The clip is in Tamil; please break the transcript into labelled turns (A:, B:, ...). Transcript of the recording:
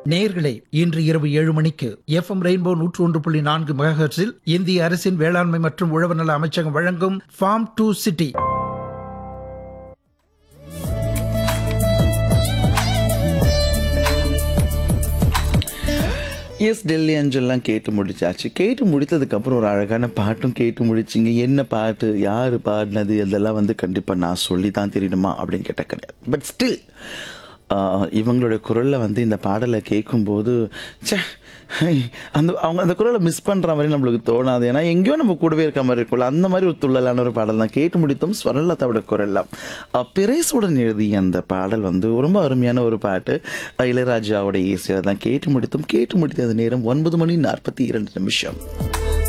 A: நேயர்களே இன்று இரவு ஏழு மணிக்கு எஃப்எம் ரெயின்போ நூற்று ஒன்று புள்ளி நான்கு மெகாஹெர்ட்ஸில் இந்திய அரசின் வேளாண்மை மற்றும் உழவர் நல அமைச்சகம் வழங்கும் ஃபார்ம் டு சிட்டி
B: எஸ் டெல்லி அஞ்சல்லாம் கேட்டு முடிச்சாச்சு கேட்டு முடித்ததுக்கப்புறம் ஒரு அழகான பாட்டும் கேட்டு முடிச்சிங்க என்ன பாட்டு யார் பாடினது இதெல்லாம் வந்து கண்டிப்பாக நான் சொல்லி தான் தெரியணுமா அப்படின்னு கேட்ட கிடையாது பட் ஸ்டில் இவங்களோட குரலில் வந்து இந்த பாடலை கேட்கும்போது ச்சே அந்த அவங்க அந்த குரலை மிஸ் பண்ணுற மாதிரி நம்மளுக்கு தோணாது ஏன்னா எங்கேயோ நம்ம கூடவே இருக்க மாதிரி இருக்கும்ல அந்த மாதிரி ஒரு துள்ளலான ஒரு பாடல் தான் கேட்டு முடித்தோம் ஸ்வரலதாவோட குரல்லாம் பிரேசுடன் எழுதிய அந்த பாடல் வந்து ரொம்ப அருமையான ஒரு பாட்டு இளையராஜாவோட இசையில் தான் கேட்டு முடித்தோம் கேட்டு முடித்தது நேரம் ஒன்பது மணி நாற்பத்தி இரண்டு நிமிஷம்